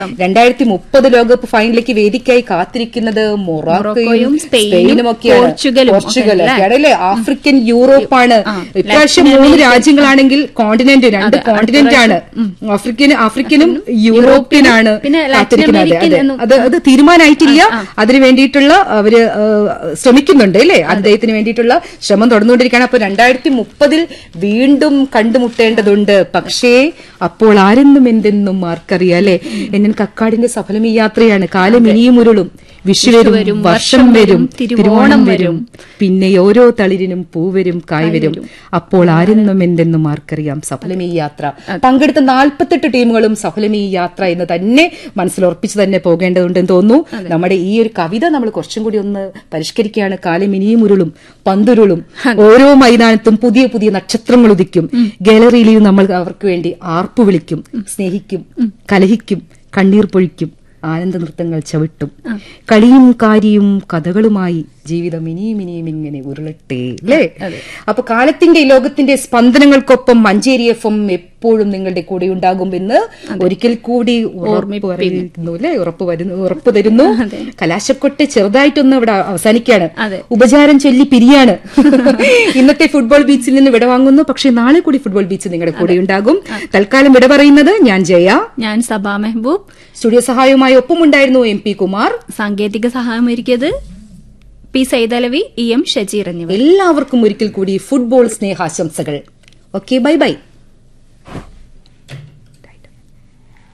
രണ്ടായിരത്തി മുപ്പത് ലോകകപ്പ് ഫൈനലിലേക്ക് വേദിക്കായി കാത്തിരിക്കുന്നത് മൊറോക്കോയും മൊറോക്കോയും, സ്പെയിനും, സ്പെയിനും ഒക്കെയാണ് പോർച്ചുഗലും ഒക്കെ പോർച്ചുഗൽ അല്ലേ? ഒക്കെയാണ് അല്ലേ ആഫ്രിക്കൻ യൂറോപ്പാണ് ആ, ഇപ്രാവശ്യം ലാറ്റിൻ മൂന്ന് അമേരിക്കൻ. രാജ്യങ്ങളാണെങ്കിൽ കോണ്ടിനെന്റ് രണ്ട് അതെ, കോണ്ടിനെന്റ് ആണ് ആഫ്രിക്കൻ ആഫ്രിക്കനും യൂറോപ്യനാണ് പിന്നെ ലാറ്റിൻ കാത്തിരിക്കുന്നത് അതെ, അമേരിക്കൻ അതെ. എന്നും- അത് അത് തീരുമാനമായിട്ടില്ല അതിന് വേണ്ടിയിട്ടുള്ള അവര് ആ, ശ്രമിക്കുന്നുണ്ട് അല്ലേ അദ്ദേഹത്തിന് വേണ്ടിയിട്ടുള്ള ശ്രമം തുടർന്നുകൊണ്ടിരിക്കുകയാണ് അപ്പൊ രണ്ടായിരത്തി മുപ്പതിൽ വീണ്ടും കണ്ടുമുട്ടേണ്ടതുണ്ട് പക്ഷേ അപ്പോൾ ആരെന്നും എന്തെന്നും ആർക്കറിയാം അല്ലെ എന്നൻ കക്കാടിന്റെ സഫലം ഈ യാത്രയാണ് കാലം ഇനിയും ഉരുളും വിഷു വരും വർഷം വരും തിരുവോണം വരും പിന്നെ ഓരോ തളിരിനും പൂവരും കായ്വരും അപ്പോൾ ആരെന്നും എന്തെന്നും ആർക്കറിയാം സഫലം ഈ യാത്ര പങ്കെടുത്ത നാൽപ്പത്തെട്ട് ടീമുകളും സഫലം ഈ യാത്ര എന്ന് തന്നെ മനസ്സിലുറപ്പിച്ച് തന്നെ പോകേണ്ടതുണ്ടെന്ന് തോന്നുന്നു നമ്മുടെ ഈ ഒരു കവിത നമ്മൾ കുറച്ചും കൂടി ഒന്ന് പരിഷ്കരിക്കുകയാണ് കാലം ഇനിയും ഉരുളും പന്തുരുളും ഓരോ മൈതാനത്തും പുതിയ പുതിയ നക്ഷത്രങ്ങൾ ഉദിക്കും ഗാലറിയിൽ നമ്മൾ അവർക്ക് വേണ്ടി ആർപ്പു വിളിക്കും സ്നേഹിക്കും കലഹിക്കും കണ്ണീർ പൊഴിക്കും ആനന്ദ നൃത്തങ്ങൾ ചവിട്ടും കളിയും കാര്യവും കഥകളുമായി ജീവിതം ഇനിയും ഇനിയും ഇങ്ങനെ ഉരുളട്ടെ അല്ലേ അപ്പൊ കാലത്തിന്റെ ഈ ലോകത്തിന്റെ സ്പന്ദനങ്ങൾക്കൊപ്പം മഞ്ചേരി എഫ് എം എപ്പോഴും നിങ്ങളുടെ കൂടെ ഉണ്ടാകുമെന്ന് ഒരിക്കൽ കൂടി ഉറപ്പ് പറയുന്നു അല്ലേ ഉറപ്പ് വരുന്നു ഉറപ്പ് തരുന്നു കലാശക്കൊട്ട് ചെറുതായിട്ടൊന്ന് ഇവിടെ അവസാനിക്കുകയാണ് അതെ. ഉപചാരം ചൊല്ലി പിരിയാണ് ഇന്നത്തെ ഫുട്ബോൾ ബീച്ചിൽ നിന്ന് വിട വാങ്ങുന്നു പക്ഷെ നാളെ കൂടി ഫുട്ബോൾ ബീച്ച് നിങ്ങളുടെ കൂടെ ഉണ്ടാകും തൽക്കാലം വിട പറയുന്നത് ഞാൻ ജയ ഞാൻ സബാ മെഹബൂബ് സ്റ്റുഡിയോ സഹായവുമായി ഒപ്പമുണ്ടായിരുന്നു എം പി കുമാർ സാങ്കേതിക സഹായം ഒരുക്കിയത് P Saithalavi E M Shajeer എന്നിവർ എല്ലാവർക്കും ഒരിക്കൽ കൂടി ഫുട്ബോൾ സ്നേഹാശംസകൾ ഓക്കെ ബൈ ബൈ